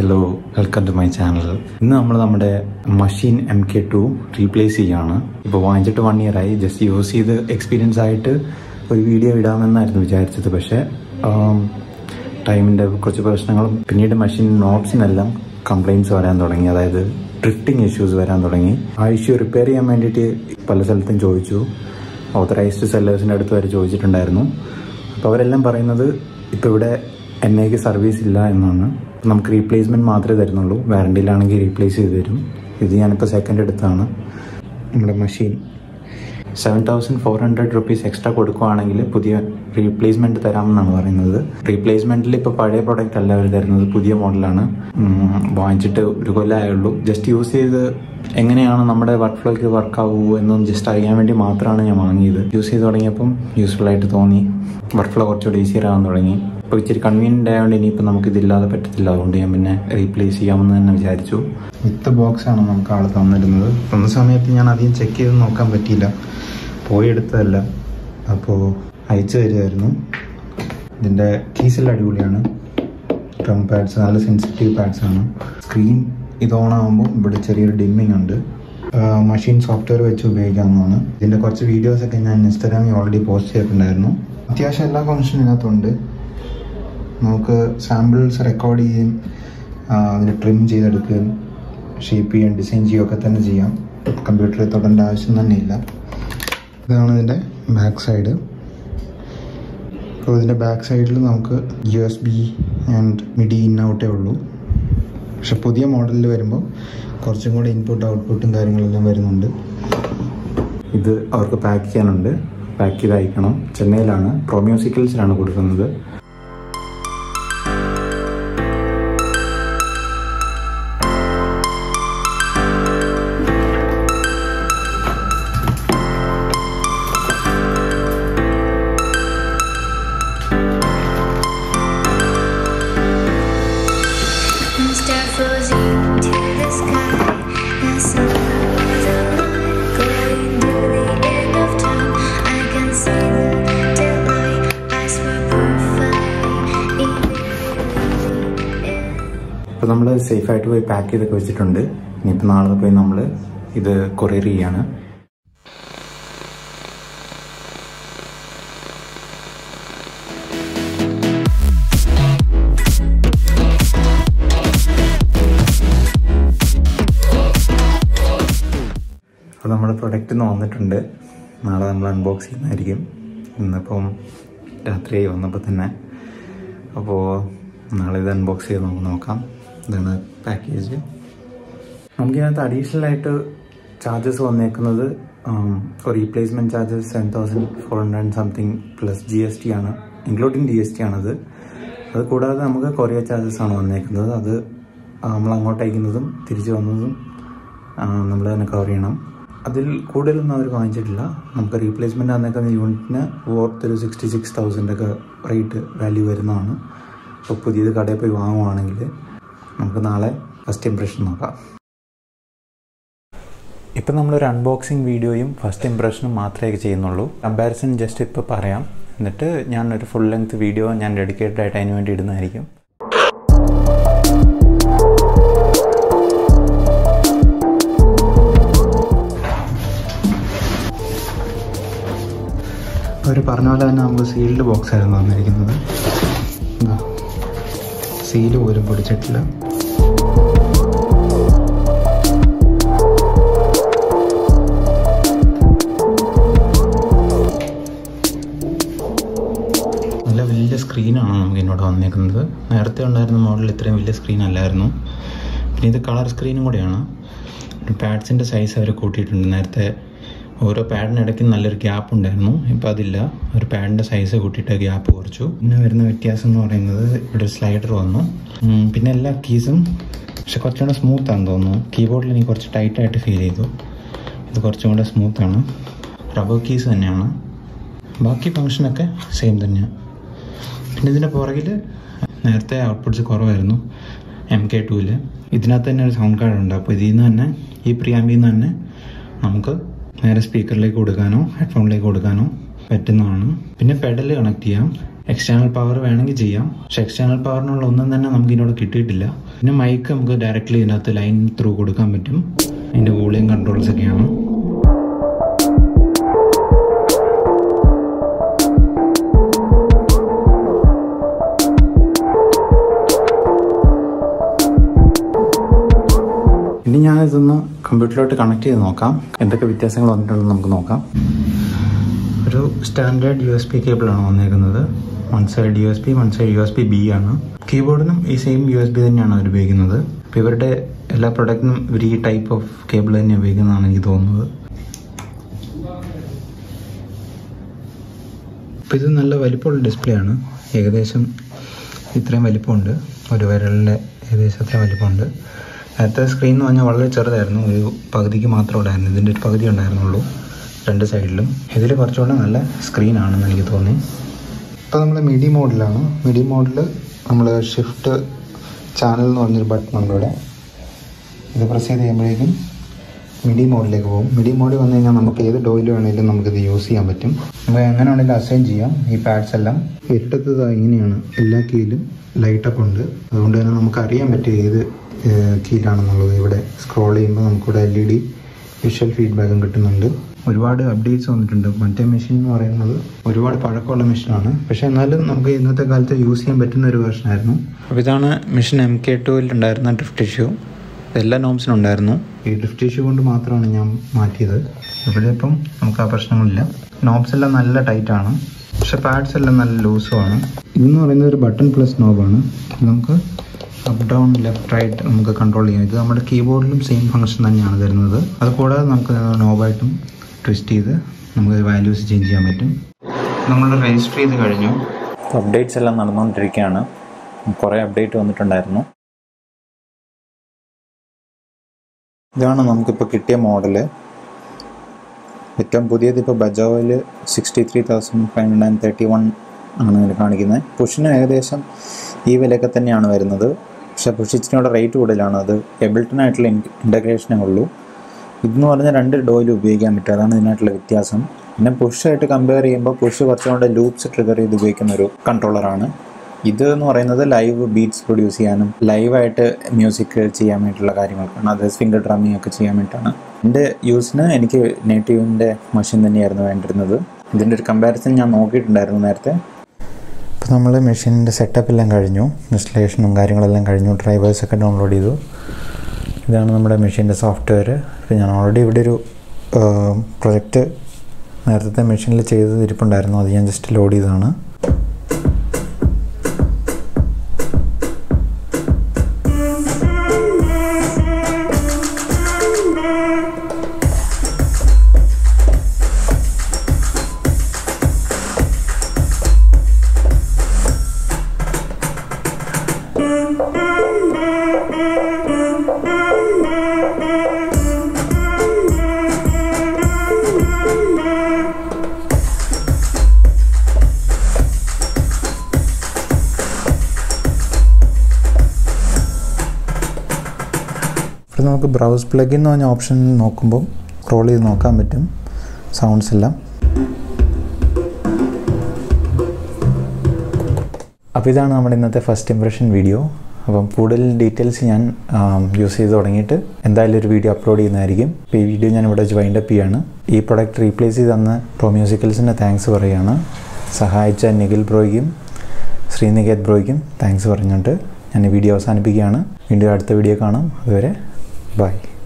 Hello welcome to my channel ഇന്ന് നമ്മൾ നമ്മുടെ machine M K two replace ചെയ്യാണ് ഇപ്പോൾ വാങ്ങിച്ചിട്ട് വൺ ഇയർ ആയി ജസ്റ്റ് യൂസ് ചെയ്ത് എക്സ്പീരിയൻസ് ആയിട്ട് ഒരു വീഡിയോ ഇടാമെന്നായിരുന്നു വിചാരിച്ചത് പക്ഷേ ടൈമിൻ്റെ കുറച്ച് പ്രശ്നങ്ങളും പിന്നീട് മെഷീൻ നോബ്സിനെല്ലാം കംപ്ലയിൻറ്റ്സ് വരാൻ തുടങ്ങി അതായത് ഡ്രിഫ്റ്റിംഗ് ഇഷ്യൂസ് വരാൻ തുടങ്ങി ആ ഇഷ്യൂ റിപ്പയർ ചെയ്യാൻ വേണ്ടിയിട്ട് പല സ്ഥലത്തും ചോദിച്ചു ഓത്തറൈസ്ഡ് സെല്ലേഴ്സിൻ്റെ അടുത്ത് വരെ ചോദിച്ചിട്ടുണ്ടായിരുന്നു അപ്പോൾ അവരെല്ലാം പറയുന്നത് ഇപ്പോൾ ഇവിടെ എൻ ഐക്ക് സർവീസ് ഇല്ല എന്നാണ് നമുക്ക് റീപ്ലേസ്മെൻറ്റ് മാത്രമേ തരുന്നുള്ളൂ വാറണ്ടിയിലാണെങ്കിൽ റീപ്ലേസ് ചെയ്ത് തരും ഇത് ഞാനിപ്പോൾ സെക്കൻഡ് എടുത്താണ് നമ്മുടെ machine seven thousand four hundred rupees extra കൊടുക്കുവാണെങ്കിൽ പുതിയ റീപ്ലേസ്മെൻറ്റ് തരാമെന്നാണ് പറയുന്നത് റീപ്ലേസ്മെൻറ്റിൽ ഇപ്പോൾ പഴയ പ്രോഡക്റ്റ് അല്ല അവർ തരുന്നത് പുതിയ മോഡലാണ് വാങ്ങിച്ചിട്ട് ഒരു കൊല്ലമായുള്ളൂ ജസ്റ്റ് യൂസ് ചെയ്ത് എങ്ങനെയാണ് നമ്മുടെ വർക്ക് ഫ്ലോയ്ക്ക് വർക്ക് ആവുമോ എന്നൊന്ന് ജസ്റ്റ് അറിയാൻ വേണ്ടി മാത്രമാണ് ഞാൻ വാങ്ങിയത് യൂസ് ചെയ്ത് തുടങ്ങിയപ്പം യൂസ്ഫുൾ ആയിട്ട് തോന്നി വർക്ക് ഫ്ലോ കുറച്ചുകൂടി ഈസിയർ ആവാൻ തുടങ്ങി അപ്പോൾ ഇച്ചിരി കൺവീനിയൻ്റ് ആയതുകൊണ്ട് ഇനിയിപ്പോൾ നമുക്ക് ഇതില്ലാതെ പറ്റത്തില്ല അതുകൊണ്ട് ഞാൻ പിന്നെ റീപ്ലേസ് ചെയ്യാമെന്ന് തന്നെ വിചാരിച്ചു വിത്ത് ബോക്സ് ആണ് നമുക്ക് ആൾ തന്നിരുന്നത് തന്ന സമയത്ത് ഞാൻ അധികം ചെക്ക് ചെയ്ത് നോക്കാൻ പറ്റിയില്ല പോയി എടുത്തതല്ല അപ്പോൾ അയച്ചു തരുമായിരുന്നു ഇതിൻ്റെ കീസെല്ലാം അടിപൊളിയാണ് ഡ്രം പാഡ്സ് നല്ല സെൻസിറ്റീവ് പാഡ്സ് ആണ് സ്ക്രീൻ ഇത് ഓൺ ആകുമ്പോൾ ഇവിടെ ചെറിയൊരു ഡിമ്മിങ് ഉണ്ട് മഷീൻ സോഫ്റ്റ്വെയർ വെച്ച് ഉപയോഗിക്കാവുന്നതാണ് ഇതിൻ്റെ കുറച്ച് വീഡിയോസൊക്കെ ഞാൻ ഇൻസ്റ്റാഗ്രാമിൽ ഓൾറെഡി പോസ്റ്റ് ചെയ്തിട്ടുണ്ടായിരുന്നു അത്യാവശ്യം എല്ലാ ഫംഗ്ഷനും ഇതിനകത്തുണ്ട് നമുക്ക് സാമ്പിൾസ് റെക്കോർഡ് ചെയ്യുകയും അതിന് ട്രിം ചെയ്തെടുക്കുകയും ഷേപ്പ് ചെയ്യുകയും ഡിസൈൻ ചെയ്യുകയൊക്കെ തന്നെ ചെയ്യാം കമ്പ്യൂട്ടറിൽ തൊടേണ്ട ആവശ്യം തന്നെ ഇല്ല ഇതാണ് ഇതിൻ്റെ ബാക്ക് സൈഡ് അപ്പോൾ ഇതിൻ്റെ ബാക്ക് സൈഡിൽ നമുക്ക് U S B and MIDI in ഔട്ടേ ഉള്ളൂ പക്ഷെ പുതിയ മോഡലിൽ വരുമ്പോൾ കുറച്ചും കൂടി ഇൻപുട്ട് ഔട്ട്പുട്ടും കാര്യങ്ങളെല്ലാം വരുന്നുണ്ട് ഇത് അവർക്ക് പാക്ക് ചെയ്യാനുണ്ട് പാക്ക് ചെയ്ത് അയക്കണം ചെന്നൈയിലാണ് പ്രൊമ്യൂസിക്കൽസിലാണ് കൊടുക്കുന്നത് Start floating to the sky. The sun is alive, going to the end of time. I can see the daylight. I swear perfectly. അപ്പോൾ നമ്മൾ സേഫായിട്ട് പോയി പാക്ക് ചെയ്തൊക്കെ വെച്ചിട്ടുണ്ട് ഇനിയിപ്പോൾ നാളെ പോയി നമ്മൾ ഇത് കൊറിയർ ചെയ്യാണ് അപ്പോൾ നമ്മുടെ പ്രൊഡക്റ്റ് ഇന്ന് വന്നിട്ടുണ്ട് നാളെ നമ്മൾ അൺബോക്സ് ചെയ്യുന്നതായിരിക്കും ഇന്നിപ്പം രാത്രിയായി വന്നപ്പോൾ തന്നെ അപ്പോൾ നാളെ ഇത് അൺബോക്സ് ചെയ്ത് നമുക്ക് നോക്കാം ഇതാണ് പാക്കേജ് നമുക്കിതിനകത്ത് അഡീഷണൽ ആയിട്ട് ചാർജസ് വന്നേക്കുന്നത് replacement charges seven thousand four hundred something plus G S T ആണ് ഇൻക്ലൂഡിങ് ജി എസ് ടി ആണത് അത് കൂടാതെ നമുക്ക് കൊറിയർ ചാർജസ് ആണ് വന്നേക്കുന്നത് അത് നമ്മൾ അങ്ങോട്ട് അയക്കുന്നതും തിരിച്ചു വന്നതും നമ്മൾ തന്നെ കവർ ചെയ്യണം അതിൽ കൂടുതലൊന്നും അവർ വാങ്ങിച്ചിട്ടില്ല നമുക്ക് റീപ്ലേസ്മെൻറ്റ് വന്നേക്കുന്ന യൂണിറ്റിന് ഓർത്തൊരു സിക്സ്റ്റി സിക്സ് തൗസൻഡൊക്കെ റേറ്റ് വാല്യൂ വരുന്നതാണ് അപ്പോൾ പുതിയത് കടയിൽ പോയി വാങ്ങുവാണെങ്കിൽ നമുക്ക് നാളെ ഫസ്റ്റ് ഇംപ്രഷൻ നോക്കാം ഇപ്പം നമ്മളൊരു അൺബോക്സിങ് വീഡിയോയും ഫസ്റ്റ് ഇംപ്രഷനും മാത്രമേ ചെയ്യുന്നുള്ളൂ കമ്പാരിസൺ ജസ്റ്റ് ഇപ്പോൾ പറയാം എന്നിട്ട് ഞാൻ ഒരു ഫുൾ ലെങ്ത് വീഡിയോ ഞാൻ ഡെഡിക്കേറ്റഡ് ആയിട്ട് അതിന് വേണ്ടി ഇടുന്നതായിരിക്കും അവർ പറഞ്ഞ പോലെ തന്നെ നമുക്ക് സീൽഡ് ബോക്സ് ആയിരുന്നു തന്നിരിക്കുന്നത് സീല് പോലും പൊടിച്ചിട്ടില്ല നല്ല വലിയ സ്ക്രീനാണ് നമുക്ക് ഇതിനോട് വന്നേക്കുന്നത് നേരത്തെ ഉണ്ടായിരുന്ന മോഡൽ ഇത്രയും വലിയ സ്ക്രീൻ അല്ലായിരുന്നു പിന്നെ ഇത് കളർ സ്ക്രീനും കൂടെയാണ് പാഡ്സിൻ്റെ സൈസ് അവർ കൂട്ടിയിട്ടുണ്ട് നേരത്തെ ഓരോ പാഡിനിടയ്ക്ക് നല്ലൊരു ഗ്യാപ്പ് ഉണ്ടായിരുന്നു ഇപ്പോൾ അതില്ല ഒരു പാഡിൻ്റെ സൈസ് കൂട്ടിയിട്ട് ഗ്യാപ്പ് കുറച്ചു പിന്നെ വരുന്ന വ്യത്യാസം എന്ന് പറയുന്നത് ഇവിടെ സ്ലൈഡർ വന്നു ഉം, പിന്നെ എല്ലാ കീസും പക്ഷെ കുറച്ചുകൂടെ സ്മൂത്ത് ആണെന്ന് തോന്നുന്നു കീബോർഡിൽ എനിക്ക് കുറച്ച് ടൈറ്റായിട്ട് ഫീൽ ചെയ്തു ഇത് കുറച്ചും കൂടെ സ്മൂത്താണ് റബ്ബർ കീസ് തന്നെയാണ് ബാക്കി ഫങ്ഷനൊക്കെ സെയിം തന്നെയാണ് പിന്നെ ഇതിൻ്റെ പുറകിൽ നേരത്തെ ഔട്ട്പുട്ട്സ് കുറവായിരുന്നു എം കെ ടുവിൽ ഇതിനകത്ത് തന്നെ ഒരു സൗണ്ട് കാർഡ് ഉണ്ട് അപ്പോൾ ഇതിൽ നിന്ന് തന്നെ ഈ പ്രിയാമ്പിൽ നിന്ന് തന്നെ നമുക്ക് നേരെ സ്പീക്കറിലേക്ക് കൊടുക്കാനോ ഹെഡ്ഫോണിലേക്ക് കൊടുക്കാനോ പറ്റുന്നതാണ് പിന്നെ പെഡൽ കണക്ട് ചെയ്യാം എക്സ്റ്റേണൽ പവർ വേണമെങ്കിൽ ചെയ്യാം പക്ഷെ എക്സ്റ്റേണൽ പവറിനുള്ള ഒന്നും തന്നെ നമുക്ക് ഇതിനോട് കിട്ടിയിട്ടില്ല പിന്നെ മൈക്ക് നമുക്ക് ഡയറക്റ്റ്ലി ഇതിനകത്ത് ലൈൻ ത്രൂ കൊടുക്കാൻ പറ്റും അതിൻ്റെ വോളിയം കൺട്രോൾസ് ഒക്കെയാണ് ഇനി ഞാൻ ഇതൊന്ന് കമ്പ്യൂട്ടറിലോട്ട് കണക്ട് ചെയ്ത് നോക്കാം എന്തൊക്കെ വ്യത്യാസങ്ങൾ വന്നിട്ടുണ്ടെന്ന് നമുക്ക് നോക്കാം ഒരു സ്റ്റാൻഡേർഡ് യു എസ് പി കേബിളാണ് വന്നേക്കുന്നത് one side U S B one side U S B B ആണ് കീബോർഡിനും ഈ സെയിം യു എസ് ബി തന്നെയാണ് അവർ ഉപയോഗിക്കുന്നത് അപ്പോൾ ഇവരുടെ എല്ലാ പ്രൊഡക്റ്റിനും ഇവർ ഈ ടൈപ്പ് ഓഫ് കേബിൾ തന്നെ ഉപയോഗിക്കുന്നതാണ് എനിക്ക് തോന്നുന്നത് അപ്പോൾ ഇത് നല്ല വലിപ്പമുള്ള ഡിസ്പ്ലേ ആണ് ഏകദേശം ഇത്രയും വലിപ്പമുണ്ട് ഒരു വിരലിൻ്റെ ഏകദേശം അത്രയും വലിപ്പമുണ്ട് നേരത്തെ സ്ക്രീൻ എന്ന് പറഞ്ഞാൽ വളരെ ചെറുതായിരുന്നു ഒരു പകുതിക്ക് മാത്രമേ ഉണ്ടായിരുന്നു ഇതിൻ്റെ ഒരു പകുതി ഉണ്ടായിരുന്നുള്ളൂ രണ്ട് സൈഡിലും ഇതിൽ കുറച്ചുകൂടെ നല്ല സ്ക്രീനാണെന്ന് എനിക്ക് തോന്നി ഇപ്പോൾ നമ്മൾ മിഡി മോഡിലാണ് മിഡി മോഡിൽ നമ്മൾ ഷിഫ്റ്റ് ചാനൽ എന്ന് പറഞ്ഞൊരു ബട്ടൺ ഉണ്ട് ഇവിടെ ഇത് പ്രസ് ചെയ്ത് കഴിയുമ്പോഴേക്കും മിഡി മോഡിലേക്ക് പോകും മിഡി മോഡിൽ വന്നു കഴിഞ്ഞാൽ നമുക്ക് ഏത് ഡോയിൽ വേണമെങ്കിലും നമുക്കിത് യൂസ് ചെയ്യാൻ പറ്റും നമുക്ക് എങ്ങനെ വേണമെങ്കിലും അസൈൻ ചെയ്യാം ഈ പാഡ്സ് എല്ലാം ഇട്ടത്തത് ഇങ്ങനെയാണ് എല്ലാ കീയിലും ലൈറ്റൊക്കെ ഉണ്ട് അതുകൊണ്ട് തന്നെ നമുക്ക് അറിയാൻ പറ്റും ഏത് കീയിലാണെന്നുള്ളത് ഇവിടെ സ്ക്രോൾ ചെയ്യുമ്പോൾ നമുക്കിവിടെ എൽ ഇ ഡി വിഷ്വൽ ഫീഡ്ബാക്കും കിട്ടുന്നുണ്ട് ഒരുപാട് അപ്ഡേറ്റ്സ് വന്നിട്ടുണ്ട് മറ്റേ മെഷീൻ എന്ന് പറയുന്നത് ഒരുപാട് പഴക്കമുള്ള മെഷീനാണ് പക്ഷേ എന്നാലും നമുക്ക് ഇന്നത്തെ കാലത്ത് യൂസ് ചെയ്യാൻ പറ്റുന്ന ഒരു വേർഷനായിരുന്നു അപ്പോൾ ഇതാണ് മെഷീൻ എം കെ ടുവിൽ ഉണ്ടായിരുന്ന ഡ്രിഫ്റ്റ് ഇഷ്യൂ എല്ലാ നോംസിനും ഉണ്ടായിരുന്നു ഈ ഡ്രിഫ്റ്റ് ഇഷ്യൂ കൊണ്ട് മാത്രമാണ് ഞാൻ മാറ്റിയത് ഇവിടെ ഇപ്പം നമുക്ക് ആ പ്രശ്നങ്ങളില്ല നോബ്സ് എല്ലാം നല്ല ടൈറ്റാണ് പക്ഷെ പാഡ്സ് എല്ലാം നല്ല ലൂസുമാണ് ഇതെന്ന് പറയുന്നത് ഒരു ബട്ടൺ പ്ലസ് നോബാണ് നമുക്ക് അപ്പ് ഡൗൺ ലെഫ്റ്റ് റൈറ്റ് നമുക്ക് കൺട്രോൾ ചെയ്യാം ഇത് നമ്മുടെ കീബോർഡിലും സെയിം ഫംഗ്ഷൻ തന്നെയാണ് തരുന്നത് അത് കൂടാതെ നമുക്ക് നോബായിട്ടും ട്വിസ്റ്റ് ചെയ്ത് നമുക്ക് വാല്യൂസ് ചേഞ്ച് ചെയ്യാൻ പറ്റും നമ്മൾ രജിസ്റ്റർ ചെയ്ത് കഴിഞ്ഞു അപ്ഡേറ്റ്സ് എല്ലാം നടന്നുകൊണ്ടിരിക്കുകയാണ് കുറേ അപ്ഡേറ്റ് വന്നിട്ടുണ്ടായിരുന്നു ഇതാണ് നമുക്കിപ്പോൾ കിട്ടിയ മോഡല് ഏറ്റവും പുതിയത് ഇപ്പോൾ ബജാവിൽ sixty three thousand five hundred and thirty one ആണ് ഇതിൽ കാണിക്കുന്നത് പുഷിന് ഏകദേശം ഈ വിലയൊക്കെ തന്നെയാണ് വരുന്നത് പക്ഷെ പുഷ് ഇച്ചിരിയുടെ റേറ്റ് കൂടുതലാണ് അത് എബിൾട്ടനായിട്ടുള്ള ഇൻ്റഗ്രേഷനേ ഉള്ളൂ ഇതെന്ന് പറഞ്ഞാൽ രണ്ട് ഡോയിൽ ഉപയോഗിക്കാൻ പറ്റും അതാണ് ഇതിനായിട്ടുള്ള വ്യത്യാസം പിന്നെ പുഷായിട്ട് കമ്പയർ ചെയ്യുമ്പോൾ പുഷ് കുറച്ചുകൂടെ ലൂപ്സ് ട്രിഗർ ചെയ്ത് ഉപയോഗിക്കുന്ന ഒരു കൺട്രോളറാണ് ഇത് എന്ന് പറയുന്നത് ലൈവ് ബീറ്റ്സ് പ്രൊഡ്യൂസ് ചെയ്യാനും ലൈവായിട്ട് മ്യൂസിക് ചെയ്യാൻ വേണ്ടിയിട്ടുള്ള കാര്യങ്ങൾക്കാണ് അത് ഫിംഗർ ഡ്രമ്മിങ് ഒക്കെ ചെയ്യാൻ വേണ്ടിയിട്ടാണ് എൻ്റെ യൂസിന് എനിക്ക് നേറ്റീവിൻ്റെ മെഷീൻ തന്നെയായിരുന്നു വേണ്ടിയിരുന്നത് ഇതിൻ്റെ ഒരു കമ്പാരിസൺ ഞാൻ നോക്കിയിട്ടുണ്ടായിരുന്നു നേരത്തെ ഇപ്പോൾ നമ്മൾ മെഷീനിൻ്റെ സെറ്റപ്പ് എല്ലാം കഴിഞ്ഞു ഇൻസ്റ്റലേഷനും കാര്യങ്ങളെല്ലാം കഴിഞ്ഞു ഡ്രൈവേഴ്സൊക്കെ ഡൗൺലോഡ് ചെയ്തു ഇതാണ് നമ്മുടെ മെഷീൻ്റെ സോഫ്റ്റ്വെയർ ഇപ്പോൾ ഞാൻ ഓൾറെഡി ഇവിടെ ഒരു പ്രൊജക്റ്റ് നേരത്തെ മെഷീനിൽ ചെയ്ത് ഇരിപ്പുണ്ടായിരുന്നു അത് ഞാൻ ജസ്റ്റ് ലോഡ് ചെയ്തതാണ് ഇവിടെ നമുക്ക് ബ്രൗസ് പ്ലഗിൻ എന്ന് പറഞ്ഞ ഓപ്ഷൻ നോക്കുമ്പോൾ സ്ക്രോൾ ചെയ്ത് നോക്കാൻ പറ്റും സൗണ്ട്സ് എല്ലാം അപ്പോൾ ഇതാണ് നമ്മുടെ ഇന്നത്തെ ഫസ്റ്റ് ഇംപ്രഷൻ വീഡിയോ അപ്പം കൂടുതൽ ഡീറ്റെയിൽസ് ഞാൻ യൂസ് ചെയ്ത് തുടങ്ങിയിട്ട് എന്തായാലും ഒരു വീഡിയോ അപ്ലോഡ് ചെയ്യുന്നതായിരിക്കും അപ്പോൾ ഈ വീഡിയോ ഞാൻ ഇവിടെ വെച്ച് വൈൻഡപ്പ് ചെയ്യാണ് ഈ പ്രൊഡക്റ്റ് റീപ്ലേസ് ചെയ്ത് തന്ന പ്രോ മ്യൂസിക്കൽസിൻ്റെ താങ്ക്സ് പറയുകയാണ് സഹായിച്ച നിഖിൽ ബ്രോയ്ക്കും ശ്രീനികേത് ബ്രോയ്ക്കും താങ്ക്സ് പറഞ്ഞുകൊണ്ട് ഞാൻ ഈ വീഡിയോ അവസാനിപ്പിക്കുകയാണ് വീണ്ടും അടുത്ത വീഡിയോ കാണാം അതുവരെ ബൈ